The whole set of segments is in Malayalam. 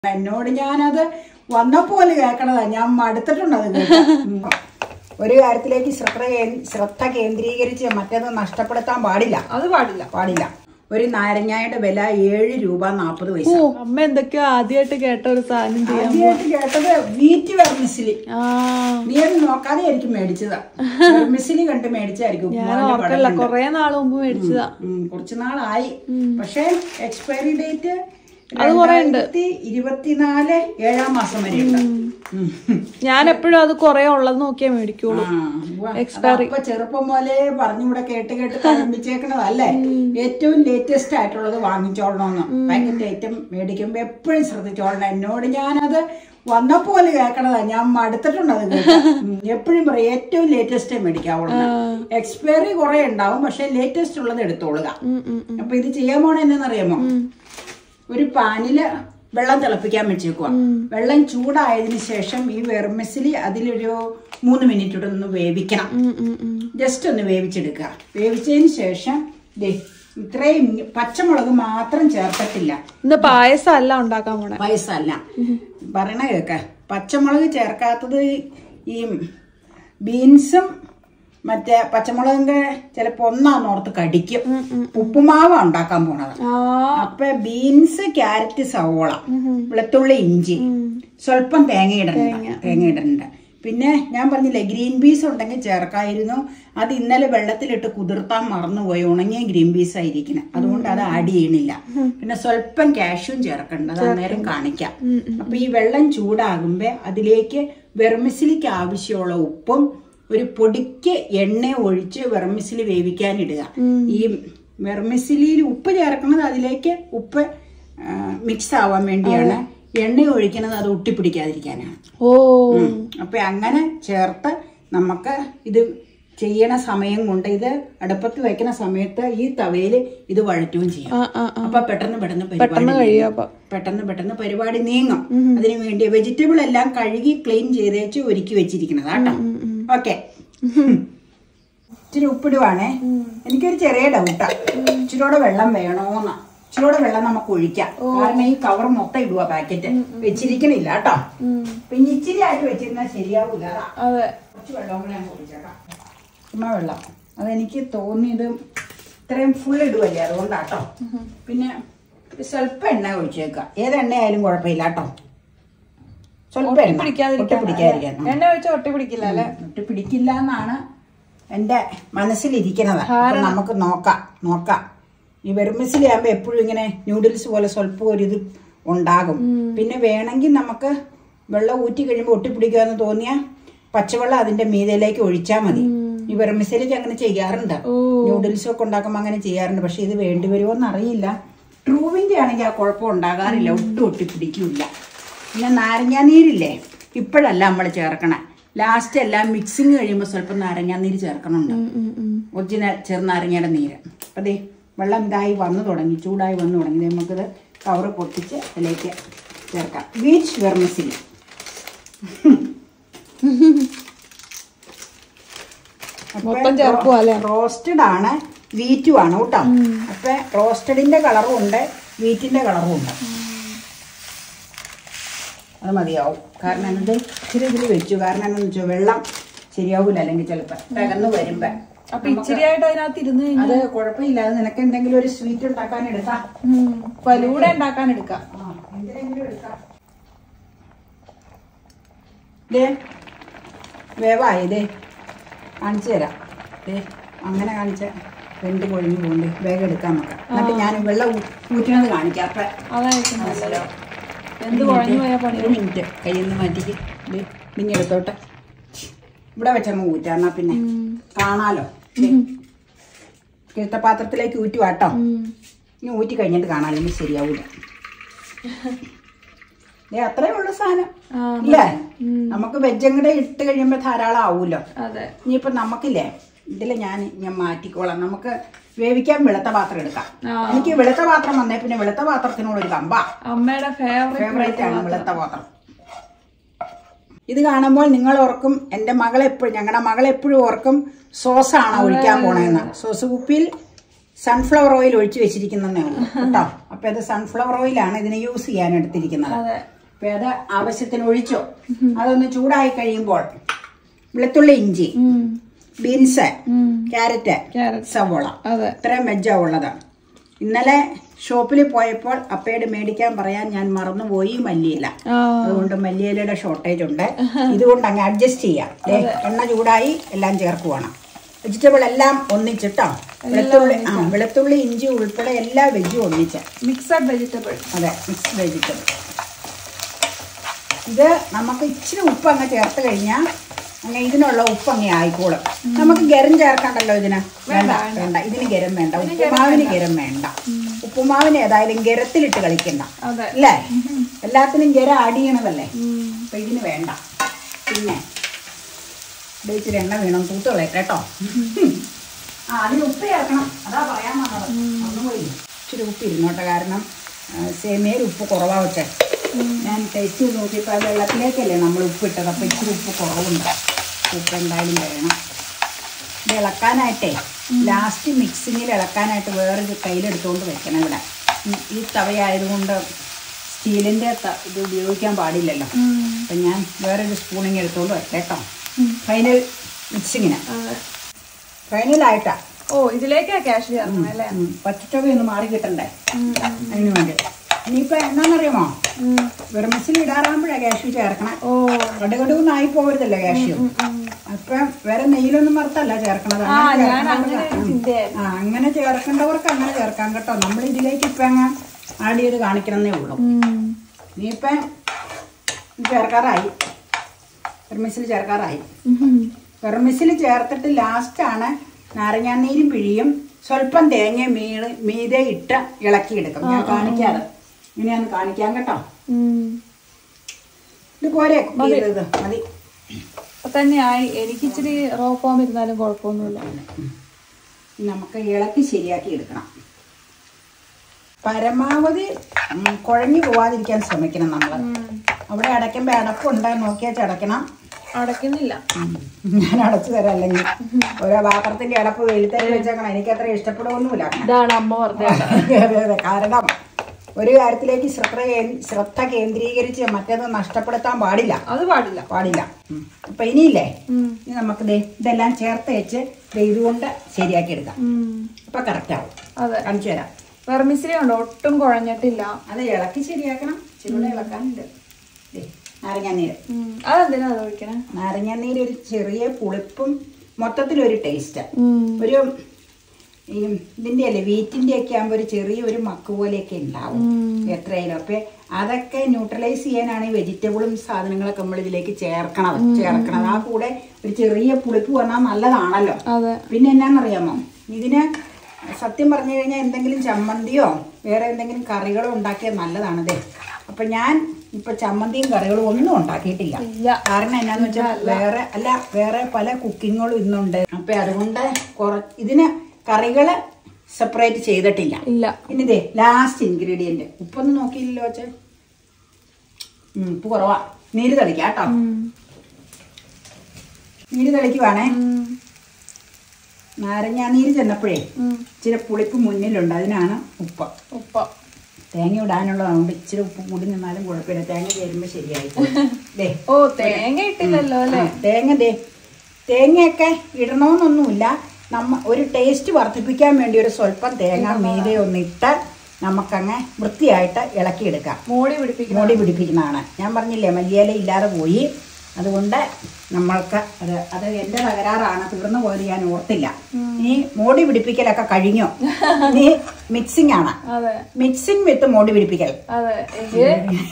എന്നോട് ഞാനത് വന്നപ്പോലെ കേൾക്കണതാ ഞാൻ മടുത്തിട്ടുണ്ട് അത് കേൾക്കാൻ. ഉം. ഒരു കാര്യത്തിലേക്ക് ശ്രദ്ധ കേ- ശ്രദ്ധ കേന്ദ്രീകരിച്ച് മറ്റേത് നഷ്ടപ്പെടുത്താൻ പാടില്ല അത് പാടില്ല പാടില്ല ഒരു നാരങ്ങയുടെ വില ഏഴ് രൂപ നാൽപ്പത് പൈസ ഓ അമ്മ എന്തൊക്കെയോ ആദ്യമായിട്ട് കേട്ട ഒരു സാധനം ചെയ്യാം ആദ്യമായിട്ട് കേട്ടത് വീറ്റ് വെർമിസിലി ആ നീ അത് നോക്കാതെ ആയിരിക്കും മേടിച്ചതാ വെർമിസിലി കണ്ട് മേടിച്ചായിരിക്കും ഞാൻ ഉപ്പുമാവിന്റെ ഓർക്കല്ല പടം കണ്ട്. കൊറേ നാള് മുമ്പ് മേടിച്ചതാ ഉം, കുറച്ച് നാളായി പക്ഷേ എക്സ്പയറി ഡേറ്റ് അത് കുറേ ഉണ്ട്. ഇരുപത്തിനാല് ഏഴാം മാസം വരെ ഉണ്ട് ഉം. ഞാൻ എപ്പോഴും അത് കൊറേ ഉള്ളത് നോക്കിയാ മേടിക്കുള്ളൂ ആ, ഉവ്വ. അത് അപ്പൊ ചെറുപ്പം പോലെ പറഞ്ഞിവിടെ കേട്ട് കേട്ട് തഴമ്പിച്ചേക്കണതല്ലേ ഏറ്റവും ലേറ്റസ്റ്റ് ആയിട്ടുള്ളത് വാങ്ങിച്ചോളണമെന്ന് ഭയങ്കര ഐറ്റം മേടിക്കുമ്പോ എപ്പോഴും ശ്രദ്ധിച്ചോളണം എന്നോട് ഞാനത് വന്നപ്പോലെ കേൾക്കണതാ ഞാൻ മടുത്തിട്ടുണ്ട് അത് എപ്പോഴും പറയും ഏറ്റവും ലേറ്റസ്റ്റ് മേടിക്കാവുള്ളൂ എക്സ്പയറി കുറെ ഉണ്ടാവും പക്ഷെ ലേറ്റസ്റ്റ് ഉള്ളത് എടുത്തോളുക അപ്പൊ ഇത് ചെയ്യാൻ പോണ എന്നറിയാമോ ഒരു പാനില് വെള്ളം തിളപ്പിക്കാൻ വെച്ചേക്കുക വെള്ളം ചൂടായതിനു ശേഷം ഈ വെർമിസിലി അതിലൊരു മൂന്ന് മിനിറ്റ് കൂടെ ഒന്ന് വേവിക്കണം ജസ്റ്റ് ഒന്ന് വേവിച്ചെടുക്കുക വേവിച്ചതിന് ശേഷം ദേ ഇത്രയും പച്ചമുളക് മാത്രം ചേർത്തിട്ടില്ല ഇന്ന് പായസം അല്ല ഉണ്ടാക്കാൻ പോണേ വയസ്സല്ല പറയണ കേക്ക പച്ചമുളക് ചേർക്കാത്തത് ഈ ബീൻസും മറ്റേ പച്ചമുളകിന്റെ ചിലപ്പോ ഒന്നാന്നോർത്ത് കടിക്കും ഉപ്പുമാവ ഉണ്ടാക്കാൻ പോണത് ആ അപ്പൊ ബീൻസ് ക്യാരറ്റ് സവോള വെളുത്തുള്ളി ഇഞ്ചി സ്വല്പം തേങ്ങ ഇടണ്ട തേങ്ങ ഇടണ്ട പിന്നെ ഞാൻ പറഞ്ഞില്ലേ ഗ്രീൻ പീസ് ഉണ്ടെങ്കിൽ ചേർക്കായിരുന്നു അത് ഇന്നലെ വെള്ളത്തിലിട്ട് കുതിർത്താൻ മറന്നുപോയി ഉണങ്ങിയ ഗ്രീൻ പീസ് ആയിരിക്കണം അതുകൊണ്ട് അത് ആഡ് ചെയ്യണില്ല പിന്നെ സ്വല്പം കാഷ്യൂം ചേർക്കേണ്ടത് അന്നേരം കാണിക്കാം അപ്പൊ ഈ വെള്ളം ചൂടാകുമ്പോ അതിലേക്ക് വെർമിസിലിക്ക് ആവശ്യമുള്ള ഉപ്പും ഒരു പൊടിക്ക് എണ്ണ ഒഴിച്ച് വെർമിസിലി വേവിക്കാനിടുക ഈ വെർമിസിലിയിൽ ഉപ്പ് ചേർക്കുന്നത് അതിലേക്ക് ഉപ്പ് മിക്സ് ആവാൻ വേണ്ടിയാണ് എണ്ണ ഒഴിക്കുന്നത് അത് ഒട്ടിപ്പിടിക്കാതിരിക്കാനാണ് ഓ ഉം. അപ്പൊ അങ്ങനെ ചേർത്ത് നമുക്ക് ഇത് ചെയ്യണ സമയം കൊണ്ട് ഇത് അടുപ്പത്ത് വെക്കുന്ന സമയത്ത് ഈ തവയില് ഇത് വഴറ്റുകയും ചെയ്യും ആ ആ ആ. അപ്പൊ പെട്ടെന്ന് പെട്ടെന്ന് പരിപാടി പെട്ടെന്ന് കഴിയും അപ്പൊ പെട്ടെന്ന് പെട്ടെന്ന് പരിപാടി നീങ്ങും അതിനു വേണ്ടി വെജിറ്റബിൾ എല്ലാം കഴുകി ക്ലീൻ ചെയ്തേച്ച് ഒരുക്കി വെച്ചിരിക്കുന്നത് കേട്ടോ ഓക്കെ ഇച്ചിരി ഉപ്പിടുവാണേ എനിക്കൊരു ചെറിയ ഡൗട്ടാ ഇച്ചിരൂടെ വെള്ളം വേണോന്ന് ഇച്ചിരൂടെ വെള്ളം നമുക്ക് ഒഴിക്കാം കാരണം ഈ കവർ മൊത്തം ഇടുക പാക്കറ്റ് വെച്ചിരിക്കണില്ല കേട്ടോ പിന്നെ ഇച്ചിരി ആയിട്ട് വെച്ചിരുന്നാൽ ശരിയാവൂല അതാ അതെ കുറച്ച് വെള്ളം കൂടെ ഞാൻ കുടിച്ചേക്കാം ചുമ്മാ വെള്ളം അതെനിക്ക് തോന്നിയത് ഇത്രയും ഫുൾ ഇടുവല്ലേ അതുകൊണ്ടാട്ടോ പിന്നെ ഒരു സ്വല്പം എണ്ണ ഒഴിച്ചേക്കുക ഏത് എണ്ണയായാലും കുഴപ്പമില്ല കേട്ടോ സ്വല്പം എണ്ണ പിടിക്കാതിരിക്കാൻ ഒട്ടിപ്പിടിക്കാതിരിക്കാൻ ഉം. എണ്ണ വെച്ച് ഒട്ടി പിടിക്കില്ല അല്ലെ ഒട്ടി പിടിക്കില്ല എന്നാണ് എന്റെ മനസ്സിലിരിക്കണത് അപ്പൊ നമുക്ക് നോക്കാം നോക്കാം ഈ വെറുമിസിലാകുമ്പോ എപ്പോഴും ഇങ്ങനെ ന്യൂഡിൽസ് പോലെ സ്വല്പം ഒരു ഇത് ഉണ്ടാകും പിന്നെ വേണമെങ്കിൽ നമുക്ക് വെള്ളം ഊറ്റി കഴിയുമ്പോൾ ഒട്ടിപ്പിടിക്കാന്ന് തോന്നിയാ പച്ചവെള്ളം അതിന്റെ മീതയിലേക്ക് ഒഴിച്ചാൽ മതി ഈ വെറുമിസിലേക്ക് അങ്ങനെ ചെയ്യാറുണ്ട് ന്യൂഡിൽസ് ഒക്കെ ഉണ്ടാക്കുമ്പോൾ അങ്ങനെ ചെയ്യാറുണ്ട് പക്ഷെ ഇത് വേണ്ടി വരുമോന്ന് അറിയില്ല ട്രൂവിന്റെ ആണെങ്കിൽ ആ കുഴപ്പം ഉണ്ടാകാറില്ല ഒട്ടും ഒട്ടിപ്പിടിക്കില്ല പിന്നെ നാരങ്ങാനീരില്ലേ ഇപ്പോഴല്ല നമ്മൾ ചേർക്കണേ ലാസ്റ്റ് എല്ലാം മിക്സിങ് കഴിയുമ്പോൾ സ്വല്പം നാരങ്ങാനീര് ചേർക്കണുണ്ട് ഒറിജിനൽ ചെറുനാരങ്ങയുടെ നീര് അപ്പം ദേ വെള്ളം ഇതായി വന്നു തുടങ്ങി ചൂടായി വന്നു തുടങ്ങി ദേ നമുക്കിത് കവറ് പൊട്ടിച്ച് അതിലേക്ക് ചേർക്കാം ബീച്ച് വെർമിസിലി മൊത്തം ചേർക്കുവാ അല്ലേ റോസ്റ്റഡ് ആണ് വീറ്റും ആണ് കേട്ടോ അപ്പൊ റോസ്റ്റഡിന്റെ കളറും ഉണ്ട് വീറ്റിന്റെ കളറും ഉണ്ട് അത് മതിയാവും കാരണം എന്നത് ഇച്ചിരി ഇതിൽ വെച്ചു കാരണം എന്താണെന്ന് വെച്ചാൽ വെള്ളം ശരിയാവൂല അല്ലെങ്കിൽ ചിലപ്പോൾ തകർന്നു വരുമ്പോ അപ്പൊ ഇച്ചിരി ആയിട്ട് അതിനകത്ത് ഇരുന്ന് കഴിഞ്ഞാൽ അത് കുഴപ്പമില്ല അത് നിനക്ക് എന്തെങ്കിലും ഒരു സ്വീറ്റ് ഉണ്ടാക്കാൻ എടുക്കാം ഫലൂട ഉണ്ടാക്കാൻ എടുക്കാം ആ, എന്തിനെങ്കിലും എടുക്കാം ദേ വേവായി ദേ കാണിച്ചു തരാം ദേ അങ്ങനെ കാണിച്ച വെന്ത് കൊഴിഞ്ഞു പോകുന്നുണ്ട് വേഗം എടുക്കാം നമുക്ക് എന്നിട്ട് ഞാൻ വെള്ളം ഊ- ഊറ്റുന്നത് കാണിക്കാം അപ്പൊ അതായിരിക്കും നല്ലത് എന്ത് കുഴഞ്ഞു പോയാ പണി ഒരു മിനിറ്റ് കയ്യിൽ നിന്ന് മാറ്റിക്ക് ദേ, ഇങ്ങനെ എടുത്തോട്ടെ ഇവിടെ വെച്ചങ്ങ് ഊറ്റാം എന്നാ പിന്നെ കാണാലോ ദേ. കിഴത്ത പാത്രത്തിലേക്ക് ഊറ്റുവാട്ടോ ഇനി ഊറ്റി കഴിഞ്ഞിട്ട് കാണാം അല്ലെങ്കിൽ ശരിയാവൂല ദേ അത്രേ ഉള്ളു സാധനം ആ, ഇല്ലേ നമുക്ക് വെജങ്ങടെ ഇട്ട് കഴിയുമ്പോ ധാരാളം ആവൂലോ അതെ ഇനിയിപ്പോ നമുക്കില്ലേ ഇതില് ഞാൻ ഞാൻ മാറ്റിക്കോളാം നമുക്ക് വേവിക്കാൻ വെളുത്ത പാത്രം എടുക്കാം ആ. എനിക്ക് വെളുത്ത പാത്രം വന്നേ പിന്നെ വെളുത്ത പാത്രത്തിനോട് ഒരു കമ്പാ അമ്മയുടെ ഫേവറേറ്റ് ഫേവറേറ്റ് ആണ് വെളുത്ത പാത്രം ഇത് കാണുമ്പോൾ നിങ്ങൾ ഓർക്കും എൻ്റെ മകളെപ്പോഴും ഞങ്ങളുടെ മകളെപ്പോഴും ഓർക്കും സോസാണ് ഒഴിക്കാൻ പോണേന്ന് സോസ് കുപ്പിയിൽ സൺഫ്ലവർ ഓയിൽ ഒഴിച്ചു വെച്ചിരിക്കുന്നതേ ഉള്ളൂ കേട്ടോ അപ്പൊ അത് സൺഫ്ലവർ ഓയിലാണ് ഇതിനെ യൂസ് ചെയ്യാൻ എടുത്തിരിക്കുന്നത് അതെ അപ്പൊ അത് ആവശ്യത്തിന് ഒഴിച്ചോ അതൊന്ന് ചൂടായി കഴിയുമ്പോൾ വെളുത്തുള്ളി ഇഞ്ചി ഉം. ബീൻസ് ഉം. Carrot Carrot. സവോള അതെ ഇത്രയും വെജാ ഉള്ളത് ഇന്നലെ ഷോപ്പിൽ പോയപ്പോൾ അപ്പയോട് മേടിക്കാൻ പറയാൻ ഞാൻ മറന്നുപോയി മല്ലിയില ആ അതുകൊണ്ട് മല്ലിയിലയുടെ ഷോർട്ടേജ് ഉണ്ട് ഇതുകൊണ്ട് അങ്ങ് അഡ്ജസ്റ്റ് ചെയ്യാം ദേ, എണ്ണ ചൂടായി എല്ലാം ചേർക്കുവാണ് വെജിറ്റബിൾ എല്ലാം ഒന്നിച്ചിട്ടോ വെളുത്തുള്ളി ആ വെളുത്തുള്ളി ഇഞ്ചി ഉൾപ്പെടെ എല്ലാ വെജും ഒന്നിച്ച് മിക്സഡ് വെജിറ്റബിൾ അതെ മിക്സ് വെജിറ്റബിൾ ഇത് നമുക്ക് ഇച്ചിരി ഉപ്പ് അങ്ങ് ചേർത്ത് കഴിഞ്ഞാൽ അങ്ങ് ഇതിനുള്ള ഉപ്പ് അങ്ങ് ആയിക്കോളും നമുക്ക് ഗരം ചേർക്കണ്ടല്ലോ ഇതിന് വേണ്ട വേണ്ട ഇതിന് ഗരം വേണ്ട ഉപ്പുമാവിന് ഗരം വേണ്ട ഉപ്പുമാവിന് ഏതായാലും ഗരത്തിലിട്ട് കളിക്കണ്ട അതെ അല്ലേ എല്ലാത്തിനും ഗരം ആഡ് ചെയ്യണതല്ലേ ഉം. അപ്പൊ ഇതിന് വേണ്ട പിന്നെ ഇത് ഇച്ചിരി എണ്ണ വീണം തൂത്ത് കളയട്ടെ കേട്ടോ ആ അതിന് ഉപ്പ് ചേർക്കണം അതാ പറയാൻ വന്നത് ഒന്നുപോയി ഇച്ചിരി ഉപ്പ് ഇരുന്നോട്ടെ കാരണം ആ, സേമിയയിൽ ഉപ്പ് കുറവാ വെച്ചേ ഞാൻ ടേസ്റ്റ് ചെയ്ത് നോക്കിയപ്പോൾ ആ വെള്ളത്തിലേക്കല്ലേ നമ്മൾ ഉപ്പ് ഇട്ടത് അപ്പോൾ ഇച്ചിരി ഉപ്പ് കുറവുണ്ട് ഉപ്പ് എന്തായാലും വേണം ഇത് ഇളക്കാനായിട്ടേ ലാസ്റ്റ് മിക്സിങ്ങിൽ ഇളക്കാനായിട്ട് വേറൊരു കയ്യിലെടുത്തുകൊണ്ട് വെക്കണം ഇവിടെ ഈ- ഈ തവയായതുകൊണ്ട് സ്റ്റീലിൻ്റെ ഇത് ഉപയോഗിക്കാൻ പാടില്ലല്ലോ ഉം. അപ്പം ഞാൻ വേറൊരു സ്പൂണിങ് എടുത്തുകൊണ്ട് വെക്കാം കേട്ടോ ഫൈനൽ മിക്സിങ്ങിന് അതെ ഫൈനലായിട്ടാ ഓ ഇതിലേക്കാ ക്യാഷ് ചേർക്കണം അല്ലേ പച്ചച്ചവ ഒന്ന് മാറി കിട്ടണ്ടേ ഉം. അതിന് വേണ്ടി ഇനിയിപ്പോൾ എന്നാണെന്നറിയാമോ ഉം. വെറുമിസിൽ ഇടാറാകുമ്പോഴാണ് കാഷ്യൂ ചേർക്കണം ഓ കടുകടുന്നായി പോകരുതല്ലോ കാഷ്യൂ അപ്പം വേറെ നെയ്യിലൊന്നും വറുത്തല്ല ചേർക്കണത് ആ അങ്ങനെ ഞാൻ ചേർക്കണവർക്ക് അങ്ങനെ ഒരു ചിന്തയായിരുന്നു ആ അങ്ങനെ ചേർക്കേണ്ടവർക്ക് അങ്ങനെ ചേർക്കാം കേട്ടോ നമ്മൾ ഇതിലേക്ക് ഇപ്പം അങ്ങ് ആഡ് ചെയ്ത് കാണിക്കണമെന്നേ ഉള്ളൂ ഉം. ഇനിയിപ്പം ഇത് ചേർക്കാറായി വെർമിസിൽ ചേർക്കാറായി ഉം. വെർമിസിൽ ചേർത്തിട്ട് ലാസ്റ്റാണ് നാരങ്ങാനീരും പിഴിയും സ്വല്പം തേങ്ങ മീള് മീതെ ഇട്ട് ഇളക്കിയെടുക്കും ഞാൻ കാണിക്കാതെ ഇങ്ങനെയാണ് കാണിക്കാൻ കേട്ടോ ഉം. ഇത് പോരെ കുക്ക് ചെയ്തത് മതി അപ്പൊ തന്നെയായി എനിക്ക് ഇച്ചിരി റോ ഫോം ഇരുന്നാലും കുഴപ്പമൊന്നുമില്ല നമുക്ക് ഇളക്കി ശരിയാക്കി എടുക്കണം പരമാവധി ഉം, കുഴഞ്ഞു പോവാതിരിക്കാൻ ശ്രമിക്കണം നമ്മൾ അവിടെ അടയ്ക്കുമ്പോൾ അടപ്പുണ്ട് നോക്കിയാൽ അടയ്ക്കണം അടയ്ക്കുന്നില്ല ഉം. ഞാൻ അടച്ചു തരാം അല്ലെങ്കിൽ ഓരോ പാത്രത്തിന്റെ അടപ്പ് വെളുത്തേക്ക് വെച്ചേക്കണം എനിക്ക് അത്ര ഇഷ്ടപ്പെടുമൊന്നുമില്ല ഇതാണ് അമ്മ പറഞ്ഞത് അതെ, അതെ. കാരണം ഒരു കാര്യത്തിലേക്ക് ശ്രദ്ധ കേ- ശ്രദ്ധ കേന്ദ്രീകരിച്ച് മറ്റേത് നഷ്ടപ്പെടുത്താൻ പാടില്ല അത് പാടില്ല പാടില്ല ഉം. അപ്പൊ ഇനിയില്ലേ ഉം. ഇനി നമുക്ക് ദേ ഇതെല്ലാം ചേർത്ത് വെച്ച് ദേ ഇതുകൊണ്ട് ശരിയാക്കി എടുക്കാം ഉം. അപ്പൊ കറക്റ്റ് ആവും അതെ കാണിച്ചു തരാം വെർമിശ്രീ ഉണ്ട് ഒട്ടും കുഴഞ്ഞിട്ടില്ല അത് ഇളക്കി ശരിയാക്കണം ചിലൂടെ ഇളക്കാനുണ്ട് ദേ, നാരങ്ങാനീര് ഉം. അതെന്തിനാ അത് ഒഴിക്കണേ നാരങ്ങാനീര് ഒരു ചെറിയ പുളിപ്പും മൊത്തത്തിലൊരു ടേസ്റ്റ് ഉം. ഒരു ഈ ഇതിന്റെ അല്ലേ വീറ്റിന്റെ ഒക്കെ ആകുമ്പോൾ ഒരു ചെറിയൊരു മക്ക് പോലെയൊക്കെ ഉണ്ടാവും എത്രയായാലും അപ്പൊ അതൊക്കെ ന്യൂട്രലൈസ് ചെയ്യാനാണ് ഈ വെജിറ്റബിളും സാധനങ്ങളൊക്കെ നമ്മൾ ഇതിലേക്ക് ചേർക്കണത് ചേർക്കണത് ആ കൂടെ ഒരു ചെറിയ പുളിപ്പ് വന്നാൽ നല്ലതാണല്ലോ അതെ പിന്നെ എന്നാന്നറിയാമോ ഇതിന് സത്യം പറഞ്ഞു കഴിഞ്ഞാൽ എന്തെങ്കിലും ചമ്മന്തിയോ വേറെ എന്തെങ്കിലും കറികളോ ഉണ്ടാക്കിയാൽ നല്ലതാണതേ അപ്പൊ ഞാൻ ഇപ്പൊ ചമ്മന്തിയും കറികളും ഒന്നും ഉണ്ടാക്കിയിട്ടില്ല ഇല്ല കാരണം എന്നാന്ന് വെച്ചാൽ വേറെ അല്ല വേറെ പല കുക്കിങ്ങുകളും ഇന്നുണ്ട് അപ്പൊ അതുകൊണ്ട് കുറ ഇതിന് കറികള് സെപ്പറേറ്റ് ചെയ്തിട്ടില്ല ഇല്ല ഇനി ഇതേ ലാസ്റ്റ് ഇൻഗ്രീഡിയന്റ് ഉപ്പൊന്നും നോക്കിയില്ലല്ലോ അച്ഛൻ ഉം, ഉപ്പ് കുറവാ നീര് തളിക്കാം കേട്ടോ ഉം. നീര് തളിക്കുവാണേ ഉം. നാരങ്ങാനീര് ചെന്നപ്പോഴേ ഉം. ഇച്ചിരി പുളിപ്പ് മുന്നിലുണ്ട് അതിനാണ് ഉപ്പ് ഉപ്പ തേങ്ങ ഇടാനുള്ളതുകൊണ്ട് ഇച്ചിരി ഉപ്പ് കൂടി നിന്നാലും കുഴപ്പമില്ല തേങ്ങ ചേരുമ്പോൾ ശരിയായി ദേ ഓ തേങ്ങ ഇട്ടില്ലല്ലോ അല്ലേ ആ, തേങ്ങ ദേ തേങ്ങയൊക്കെ ഇടണമെന്നൊന്നുമില്ല നമ്മ ഒരു ടേസ്റ്റ് വർദ്ധിപ്പിക്കാൻ വേണ്ടി ഒരു സ്വല്പം തേങ്ങ മീതെ ഒന്നിട്ട് നമുക്കങ്ങ് വൃത്തിയായിട്ട് ഇളക്കിയെടുക്കാം മോടി പിടിപ്പിക്കണം മോടി പിടിപ്പിക്കുന്നതാണ് ഞാൻ പറഞ്ഞില്ലേ മല്ലിയില ഇല്ലാതെ പോയി അതുകൊണ്ട് നമ്മൾക്ക് അത് അത് എൻ്റെ തകരാറാണ് തീർന്നു പോയത് ഞാൻ ഓർത്തില്ല ഇനി മോടി പിടിപ്പിക്കലൊക്കെ കഴിഞ്ഞു ഇനി മിക്സിംഗ് ആണ് അതെ മിക്സിംഗ് വിത്ത് മോടി പിടിപ്പിക്കൽ അതെ എനിക്ക്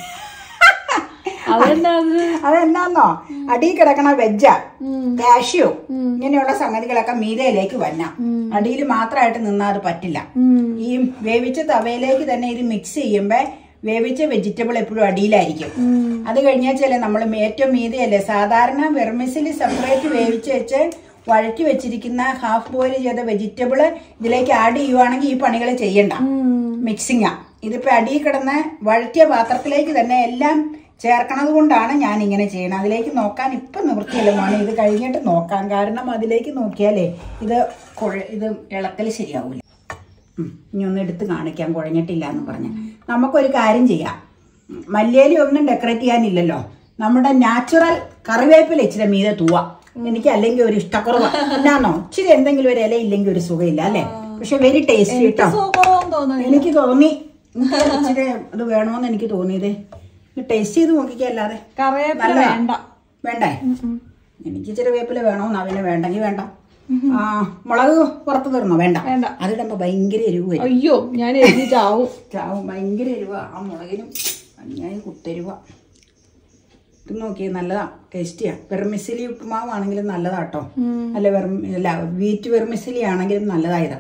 അതെന്താ അത് അതെന്നാന്നോ അടി കിടക്കണ വെജ് ഉം. കാഷ്യൂ ഇങ്ങനെയുള്ള സംഗതികളൊക്കെ മീതയിലേക്ക് വരണം അടിയിൽ മാത്രമായിട്ട് നിന്നാൽ അത് പറ്റില്ല ഉം. ഈ വേവിച്ച തവയിലേക്ക് തന്നെ ഇത് മിക്സ് ചെയ്യുമ്പോൾ വേവിച്ച വെജിറ്റബിൾ എപ്പോഴും അടിയിലായിരിക്കും ഉം. അത് കഴിഞ്ഞാൽ ചില നമ്മൾ ഏറ്റവും മീതയല്ലേ സാധാരണ വെർമിസിൽ സെപ്പറേറ്റ് വേവിച്ച് വെച്ച് വഴറ്റി വെച്ചിരിക്കുന്ന ഹാഫ് ബോയിൽ ചെയ്ത വെജിറ്റബിൾ ഇതിലേക്ക് ആഡ് ചെയ്യുവാണെങ്കിൽ ഈ പണികൾ ചെയ്യണ്ട ഉം. മിക്സിങ്ങാ ഇതിപ്പോ അടിയിൽ കിടന്ന് വഴറ്റിയ പാത്രത്തിലേക്ക് തന്നെ എല്ലാം ചേർക്കണത് കൊണ്ടാണ് ഞാൻ ഇങ്ങനെ ചെയ്യണത് അതിലേക്ക് നോക്കാൻ ഇപ്പം നിവൃത്തിയില്ല മോനെ ഇത് കഴിഞ്ഞിട്ട് നോക്കാം കാരണം അതിലേക്ക് നോക്കിയാലേ ഇത് കുഴ ഇത് ഇളക്കൽ ശരിയാവില്ല ഉം, ഇനി ഒന്ന് എടുത്ത് കാണിക്കാം കുഴഞ്ഞിട്ടില്ല എന്ന് പറഞ്ഞ് നമുക്കൊരു കാര്യം ചെയ്യാം ഉം, മല്ലിയില ഒന്നും ഡെക്കറേറ്റ് ചെയ്യാനില്ലല്ലോ നമ്മുടെ നാച്ചുറൽ കറിവേപ്പില ഇച്ചിരി മീതെ തൂവാ എനിക്ക് അല്ലെങ്കിൽ ഒരു ഇഷ്ടക്കുറവ് എന്നാന്നോ ഇച്ചിരി എന്തെങ്കിലും ഒരു ഇല ഇല്ലെങ്കിൽ ഒരു സുഖമില്ല അല്ലേ പക്ഷെ വെരി ടേസ്റ്റി കേട്ടോ സുഖമാവും തോന്നുന്നു എനിക്ക് തോന്നി എനിക്ക് ഇച്ചിരി ഇത് വേണോന്ന് എനിക്ക് തോന്നിയതേ ടേസ്റ്റ് ചെയ്ത് നോക്കിക്കല്ലാതെ കറിവേപ്പില നല്ലതാ. വേണ്ട വേണ്ടേ എനിക്ക് ഇച്ചിരി വേപ്പില വേണോന്നാ പിന്നെ വേണ്ടെങ്കിൽ വേണ്ട ആ മുളക് പുറത്ത് തീർന്നോ വേണ്ട വേണ്ട. അതിടുമ്പോ ഭയങ്കര എരിവ് വരും അയ്യോ ഞാൻ എഴുതി ചാവും ചാവും ഭയങ്കര എരിവ ആ മുളകിനും ഞാൻ കുത്തെരുവ ഇത് നോക്കിയേ നല്ലതാ ടേസ്റ്റിയാ വെർമിസിലി ഉപ്പുമാവാണെങ്കിലും നല്ലതാ കേട്ടോ അല്ല വെർമി അല്ല വീറ്റ് വെർമിസിലി ആണെങ്കിലും നല്ലതാ ഇത്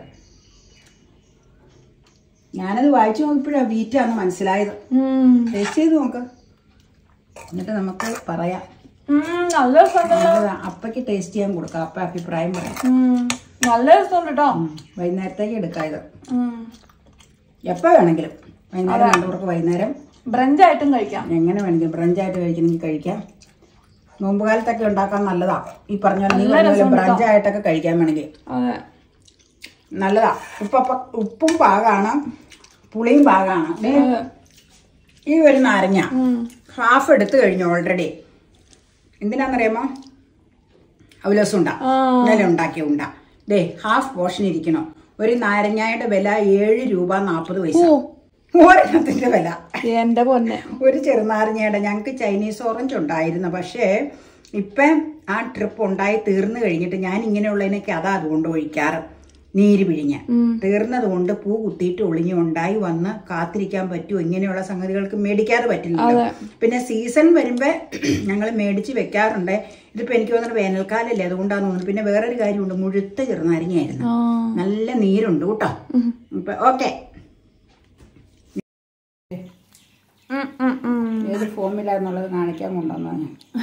ഞാനത് വായിച്ചു നോക്കിയപ്പോഴാ വീറ്റാന്ന് മനസ്സിലായത് ഉം. ടേസ്റ്റ് ചെയ്ത് നോക്ക് എന്നിട്ട് നമുക്ക് പറയാം ഉം, നല്ല രസമുണ്ട് നല്ലതാ അപ്പയ്ക്ക് ടേസ്റ്റ് ചെയ്യാൻ കൊടുക്കാം അപ്പ അഭിപ്രായം പറയാം ഉം, നല്ല രസമുണ്ട് കേട്ടോ ഉം. വൈകുന്നേരത്തേക്ക് എടുക്കാം ഇത് ഉം. എപ്പോൾ വേണമെങ്കിലും വൈകുന്നേരം രണ്ടുപേർക്ക് വൈകുന്നേരം ബ്രഞ്ച് ആയിട്ടും കഴിക്കാം എങ്ങനെ വേണമെങ്കിലും ബ്രഞ്ചായിട്ട് കഴിക്കണമെങ്കിൽ കഴിക്കാം നോമ്പ് കാലത്തൊക്കെ ഉണ്ടാക്കാൻ നല്ലതാ ഈ പറഞ്ഞ പോലെ നീ പറഞ്ഞ പോലെ ബ്രഞ്ചായിട്ടൊക്കെ കഴിക്കാൻ വേണമെങ്കിൽ അതെ നല്ലതാ ഉപ്പ ഉപ്പും പാകാണ് പുളിയും പാകാണ് ദേ, ഈ ഒരു നാരങ്ങ ഉം. ഹാഫ് എടുത്തു കഴിഞ്ഞു ഓൾറെഡി എന്തിനാന്നറിയാമോ അവലോസം ഉണ്ടാ ആ. ഇന്നലെ ഉണ്ടാക്കിയ ഉണ്ട ദേ ഹാഫ് പോർഷൻ ഇരിക്കണോ ഒരു നാരങ്ങയുടെ വില ഏഴ് രൂപ നാൽപ്പത് പൈസ ഓ ഒരെണ്ണത്തിന്റെ വില എന്റെ പൊന്നെ ഒരു ചെറുനാരങ്ങയുടെ ഞങ്ങൾക്ക് ചൈനീസ് ഓറഞ്ച് ഉണ്ടായിരുന്നു പക്ഷേ ഇപ്പം ആ ട്രിപ്പ് ഉണ്ടായി തീർന്നു കഴിഞ്ഞിട്ട് ഞാൻ ഇങ്ങനെയുള്ളതിനൊക്കെ അതാ അതുകൊണ്ട് ഒഴിക്കാറ് നീര് പിഴിഞ്ഞ് തീർന്നത് കൊണ്ട് പൂ കുത്തിയിട്ട് ഒളിഞ്ഞു ഉണ്ടായി വന്ന് കാത്തിരിക്കാൻ പറ്റുമോ ഇങ്ങനെയുള്ള സംഗതികൾക്ക് മേടിക്കാതെ പറ്റില്ലല്ലോ പിന്നെ സീസൺ വരുമ്പോ ഞങ്ങൾ മേടിച്ച് വെക്കാറുണ്ട് ഇതിപ്പോ എനിക്ക് തോന്നുന്നത് വേനൽക്കാലല്ലേ അതുകൊണ്ടാന്ന് തോന്നുന്നു പിന്നെ വേറൊരു കാര്യമുണ്ട് മുഴുത്ത ചെറുനാരങ്ങയായിരുന്നു ആ നല്ല നീരുണ്ട് കേട്ടോ ഇപ്പൊ ഓക്കെ ഉം, ഉം, ഉം. ഏത് ഫോമിലാന്നുള്ളത് കാണിക്കാൻ കൊണ്ടുവന്നാണ്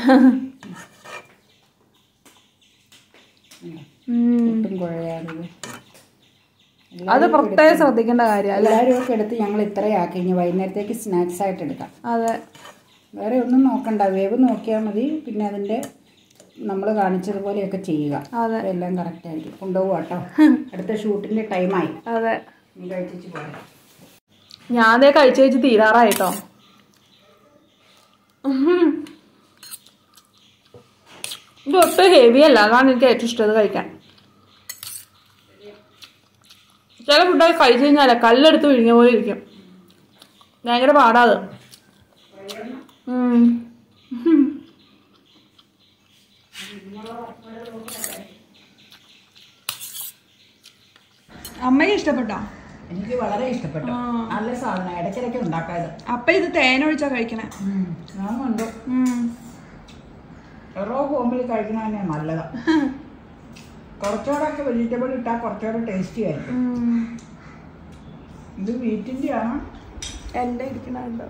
ഉം. ഒട്ടും കുഴയാതെ അത് പ്രത്യേകം ശ്രദ്ധിക്കേണ്ട കാര്യമാണ് എല്ലാവരും ഒക്കെ എടുത്ത് ഞങ്ങൾ ഇത്രയാക്കി ഇനി വൈകുന്നേരത്തേക്ക് സ്നാക്സ് ആയിട്ട് എടുക്കാം അതെ വേറെ ഒന്നും നോക്കണ്ട വേവ് നോക്കിയാൽ മതി പിന്നെ അതിൻ്റെ നമ്മൾ കാണിച്ചതുപോലെയൊക്കെ ചെയ്യുക അതെ. അപ്പോൾ എല്ലാം കറക്റ്റ് ആയിരിക്കും കൊണ്ടുപോകാം കേട്ടോ അടുത്ത ഷൂട്ടിൻ്റെ ടൈമായി അതെ നീ കഴിച്ചു പോരാ ഞാൻ അതേ കഴിച്ച് കഴിച്ച് തീരാറായിട്ടോ ഇത് ഒട്ടും ഹെവി അല്ല അതാണ് എനിക്ക് ഏറ്റവും ഇഷ്ടം ഇത് കഴിക്കാൻ ചില ഫുഡൊക്കെ കഴിച്ചു കഴിഞ്ഞാലേ കല്ലെടുത്ത് വിഴിഞ്ഞ പോലെ ഇരിക്കും ഭയങ്കര പാടാത് ഉം. അമ്മയ്ക്ക് ഇഷ്ടപ്പെട്ടോ എനിക്ക് വളരെ ഇഷ്ടപ്പെട്ടു നല്ല സാധനം ഇടയ്ക്കിടയ്ക്ക് ഉണ്ടാക്കാം ഇത് അപ്പൊ ഇത് തേനൊഴിച്ചാ കഴിക്കണേ ഞാൻ കണ്ടു ഉം. എറോ പോകുമ്പോൾ കഴിക്കണ തന്നെ നല്ലതാ കുറച്ചുകൂടെ ഒക്കെ വെജിറ്റബിൾ ഇട്ടാൽ കുറച്ചുകൂടെ ടേസ്റ്റി ആയിരിക്കും ഉം. ഇത് വീറ്റിൻ്റെ ആണ് എന്റെ ഇരിക്കണുണ്ടോ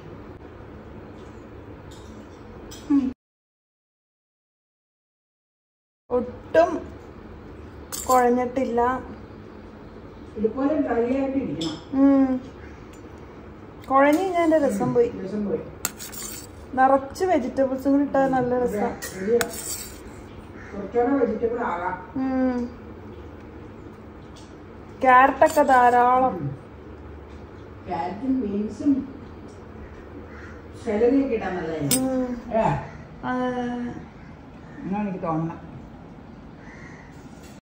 ഒട്ടും കുഴഞ്ഞിട്ടില്ല ഇതുപോലെ ഡ്രൈ ആയിട്ട് ഇരിക്കണം ഉം. കുഴഞ്ഞു കഴിഞ്ഞാൽ എന്റെ രസം പോയി ദിവസം പോയി നിറച്ച് വെജിറ്റബിൾസും കൂടി ഇട്ടാൽ നല്ല രസം ശരിയാ. കുറച്ചുകൂടെ വെജിറ്റബിൾ ആകാം ക്യാരറ്റൊക്കെ ധാരാളം ക്യാരറ്റും ബീൻസും സെലറിയൊക്കെ ഇടാൻ നല്ലതായിരിക്കും ഉം. ഏ ആ, എന്നാണ് എനിക്ക് തോന്നുന്നത്